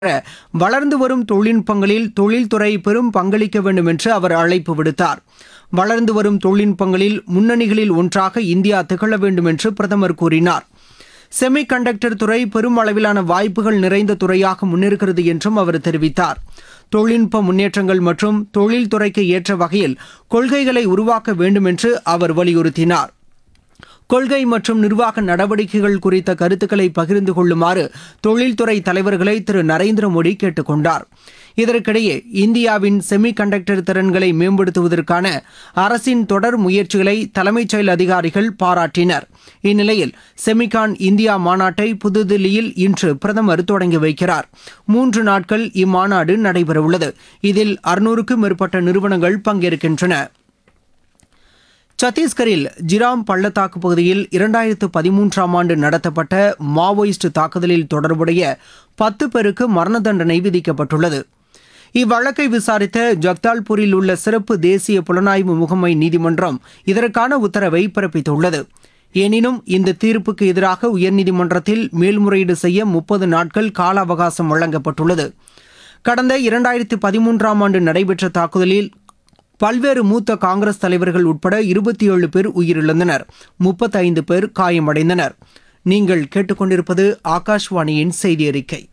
வளர்ந்து வரும் தொழில்நுட்பங்களில் தொழில்துறை பெரும் பங்களிக்க வேண்டும் என்று அவர் அழைப்பு விடுத்தார் வளர்ந்து வரும் தொழில்நுட்பங்களில் முன்னணிகளில் ஒன்றாக இந்தியா திகழ வேண்டும் என்று பிரதமர் கூறினார் செமி கண்டக்டர் துறை பெரும் அளவிலான வாய்ப்புகள் நிறைந்த துறையாக முன்னிருக்கிறது என்றும் அவர் தெரிவித்தார் தொழில்நுட்ப முன்னேற்றங்கள் மற்றும் தொழில்துறைக்கு ஏற்ற வகையில் கொள்கைகளை உருவாக்க வேண்டும் என்று அவர் வலியுறுத்தினார் கொள்கை மற்றும் நிர்வாக நடவடிக்கைகள் குறித்த கருத்துக்களை பகிர்ந்து கொள்ளுமாறு தொழில்துறை தலைவர்களை திரு நரேந்திர மோடி கேட்டுக் கொண்டார் இதற்கிடையே இந்தியாவின் செமி கண்டக்டர் திறன்களை மேம்படுத்துவதற்கான அரசின் தொடர் முயற்சிகளை தலைமைச் செயல் அதிகாரிகள் பாராட்டினர் இந்நிலையில் செமிகான் இந்தியா மாநாட்டை புதுதில்லியில் இன்று பிரதமர் தொடங்கி வைக்கிறார் மூன்று நாட்கள் இம்மாநாடு நடைபெறவுள்ளது இதில் அறுநூறுக்கும் மேற்பட்ட நிறுவனங்கள் பங்கேற்கின்றன சத்தீஸ்கரில் ஜிராம் பள்ளத்தாக்கு பகுதியில் இரண்டாயிரத்து பதிமூன்றாம் ஆண்டு நடத்தப்பட்ட மாவோயிஸ்ட் தாக்குதலில் தொடர்புடைய பத்து பேருக்கு மரண தண்டனை விதிக்கப்பட்டுள்ளது இவ்வழக்கை விசாரித்த ஜக்தால்பூரில் உள்ள சிறப்பு தேசிய புலனாய்வு முகமை நீதிமன்றம் இதற்கான உத்தரவை பிறப்பித்துள்ளது எனினும் இந்த தீர்ப்புக்கு எதிராக உயர்நீதிமன்றத்தில் மேல்முறையீடு செய்ய முப்பது நாட்கள் கால அவகாசம் வழங்கப்பட்டுள்ளது கடந்த இரண்டாயிரத்து பதிமூன்றாம் ஆண்டு நடைபெற்ற தாக்குதலில் பல்வேறு மூத்த காங்கிரஸ் தலைவர்கள் உட்பட இருபத்தி ஏழு பேர் உயிரிழந்தனர் முப்பத்தைந்து பேர் காயமடைந்தனர் நீங்கள் கேட்டுக்கொண்டிருப்பது ஆகாஷ்வாணியின் செய்தி அறிக்கை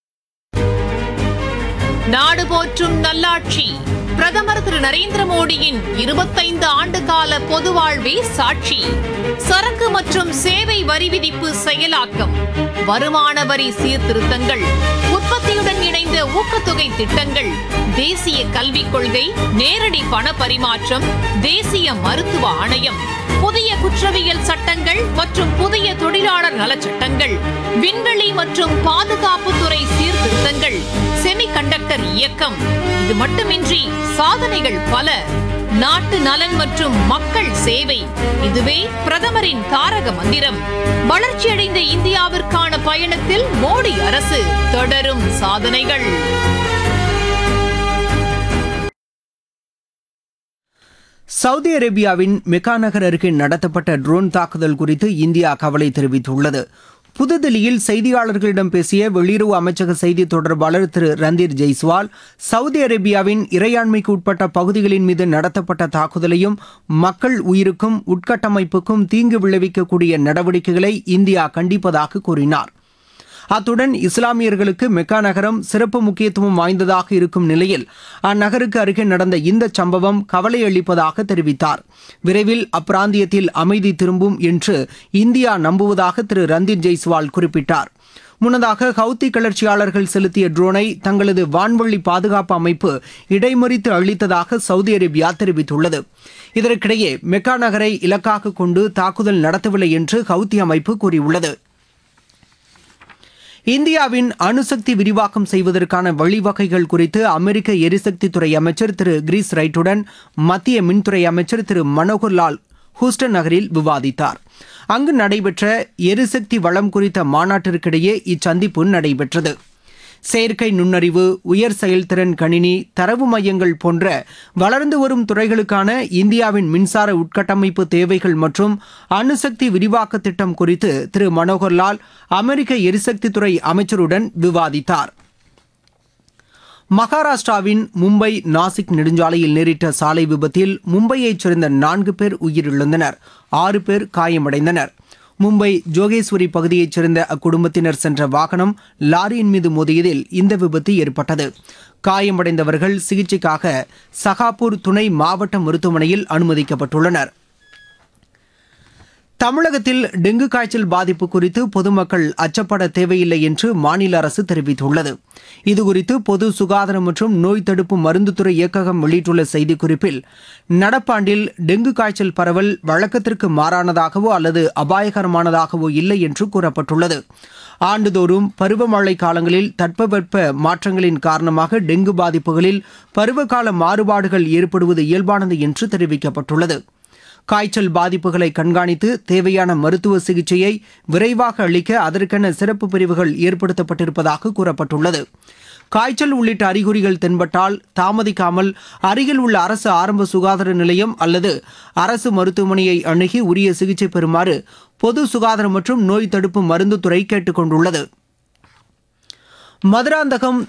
நாடு போற்றும் நல்லாட்சி பிரதமர் திரு நரேந்திர மோடியின் இருபத்தைந்து ஆண்டு கால பொது வாழ்வே சாட்சி சரக்கு மற்றும் சேவை வரி விதிப்பு செயலாக்கம் வருமான வரி சீர்திருத்தங்கள் உற்பத்தியுடன் இணைந்த ஊக்கத்தொகை திட்டங்கள் தேசிய கல்விக் கொள்கை நேரடி பண பரிமாற்றம் தேசிய மருத்துவ ஆணையம் புதிய குற்றவியல் சட்டங்கள் மற்றும் புதிய தொழிலாளர் நலச் சட்டங்கள் விண்வெளி மற்றும் பாதுகாப்புத்துறை சீர்திருத்தங்கள் செமி கண்டக்டர் இயக்கம் இது மட்டுமின்றி சாதனைகள் பல நாட்டு நலன் மற்றும் மக்கள் சேவை இதுவே பிரதமரின் தாரக மந்திரம் வளர்ச்சியடைந்த இந்தியாவிற்கான பயணத்தில் மோடி அரசு தொடரும் சாதனைகள் சவுதி அரேபியாவின் மெக்கா நகர் அருகே நடத்தப்பட்ட ட்ரோன் தாக்குதல் குறித்து இந்தியா கவலை தெரிவித்துள்ளது புதுதில்லியில் செய்தியாளர்களிடம் பேசிய வெளியுறவு அமைச்சக செய்தி தொடர்பாளர் திரு ரந்தீர் ஜெய்ஸ்வால் சவுதி அரேபியாவின் இறையாண்மைக்கு உட்பட்ட பகுதிகளின் மீது நடத்தப்பட்ட தாக்குதலையும் மக்கள் உயிருக்கும் உட்கட்டமைப்புக்கும் தீங்கு விளைவிக்கக்கூடிய நடவடிக்கைகளை இந்தியா கண்டிப்பதாக கூறினார் அத்துடன் இஸ்லாமியர்களுக்கு மெக்கா நகரம் சிறப்பு முக்கியத்துவம் வாய்ந்ததாக இருக்கும் நிலையில் அந்நகருக்கு அருகே நடந்த இந்த சம்பவம் கவலை அளிப்பதாக தெரிவித்தார் விரைவில் அப்பிராந்தியத்தில் அமைதி திரும்பும் என்று இந்தியா நம்புவதாக திரு ரந்தீர் ஜெய்ஸ்வால் குறிப்பிட்டார் முன்னதாக ஹவுத்தி கிளர்ச்சியாளர்கள் செலுத்திய ட்ரோனை தங்களது வான்வழி பாதுகாப்பு அமைப்பு இடைமறித்து அளித்ததாக சவுதி அரேபியா தெரிவித்துள்ளது இதற்கிடையே மெக்கா நகரை இலக்காக கொண்டு தாக்குதல் நடத்தவில்லை என்று ஹவுத்தி அமைப்பு கூறியுள்ளது இந்தியாவின் அணுசக்தி விரிவாக்கம் செய்வதற்கான வழிவகைகள் குறித்து அமெரிக்க எரிசக்தி துறை அமைச்சர் திரு கிரீஸ் ரைட்டுடன் மத்திய மின்துறை அமைச்சர் திரு மனோகர் லால் ஹூஸ்டன் நகரில் விவாதித்தார் அங்கு நடைபெற்ற எரிசக்தி வளம் குறித்த மாநாட்டிற்கிடையே இச்சந்திப்பு நடைபெற்றது செயற்கை நுண்ணறிவு உயர் செயல்திறன் கணினி தரவு மையங்கள் போன்ற வளர்ந்து வரும் துறைகளுக்கான இந்தியாவின் மின்சார உட்கட்டமைப்பு தேவைகள் மற்றும் அணுசக்தி விரிவாக்க திட்டம் குறித்து திரு மனோகர்லால் அமெரிக்க எரிசக்தி துறை அமைச்சருடன் விவாதித்தார் மகாராஷ்டிராவின் மும்பை நாசிக் நெடுஞ்சாலையில் நேரிட்ட சாலை விபத்தில் மும்பையைச் சேர்ந்த நான்கு பேர் உயிரிழந்தனர் ஆறு பேர் காயமடைந்தனர் மும்பை ஜோகேஸ்வரி பகுதியைச் சேர்ந்த அக்குடும்பத்தினர் சென்ற வாகனம் லாரியின் மீது மோதியதில் இந்த விபத்து ஏற்பட்டது காயமடைந்தவர்கள் சிகிச்சைக்காக சகாப்பூர் துணை மாவட்ட மருத்துவமனையில் அனுமதிக்கப்பட்டுள்ளனர் தமிழகத்தில் டெங்கு காய்ச்சல் பாதிப்பு குறித்து பொதுமக்கள் அச்சப்பட தேவையில்லை என்று மாநில அரசு தெரிவித்துள்ளது இதுகுறித்து பொது சுகாதாரம் மற்றும் நோய் தடுப்பு மருந்துத்துறை இயக்ககம் வெளியிட்டுள்ள செய்திக்குறிப்பில் நடப்பாண்டில் டெங்கு காய்ச்சல் பரவல் வழக்கத்திற்கு மாறானதாகவோ அல்லது அபாயகரமானதாகவோ இல்லை என்று கூறப்பட்டுள்ளது ஆண்டுதோறும் பருவமழை காலங்களில் தட்பவெட்ப மாற்றங்களின் காரணமாக டெங்கு பாதிப்புகளில் பருவகால மாறுபாடுகள் ஏற்படுவது இயல்பானது என்று தெரிவிக்கப்பட்டுள்ளது காய்ச்சல் பாதிப்புகளை கண்காணித்து தேவையான மருத்துவ சிகிச்சையை விரைவாக அளிக்க அதற்கென சிறப்பு பிரிவுகள் ஏற்படுத்தப்பட்டிருப்பதாக கூறப்பட்டுள்ளது காய்ச்சல் உள்ளிட்ட அறிகுறிகள் தென்பட்டால் தாமதிக்காமல் அருகில் உள்ள அரசு ஆரம்ப சுகாதார நிலையம் அல்லது அரசு மருத்துவமனையை அணுகி உரிய சிகிச்சை பெறுமாறு பொது சுகாதாரம் மற்றும் நோய் தடுப்பு மருந்துத்துறை கேட்டுக் கொண்டுள்ளது மதுராந்தகம்